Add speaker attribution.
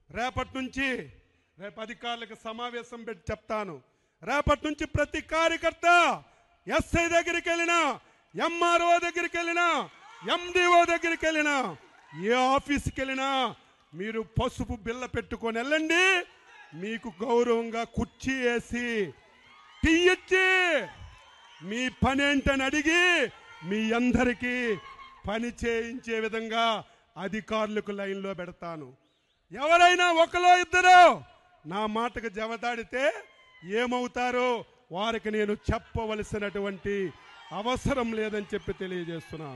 Speaker 1: రేపటి నుంచి రేపు అధికారులకు సమావేశం పెట్టి చెప్తాను రేపటి నుంచి ప్రతి కార్యకర్త ఎస్ఐ దగ్గరికి వెళ్ళినా ఎంఆర్ఓ దగ్గరికి వెళ్ళినా ఎండిఓ దగ్గరికి వెళ్ళినా ఏ ఆఫీస్కి వెళ్ళినా మీరు పసుపు బిల్ల పెట్టుకొని వెళ్ళండి మీకు గౌరవంగా కుర్చీ వేసి టీ ఇచ్చి మీ పని ఏంటని అడిగి మీ అందరికీ పని చేయించే విధంగా అధికారులకు లైన్లో పెడతాను ఎవరైనా ఒకలో ఇద్దరు నా మాటకు జవదాడితే ఏమవుతారో వారికి నేను చెప్పవలసినటువంటి అవసరం లేదని చెప్పి తెలియజేస్తున్నాను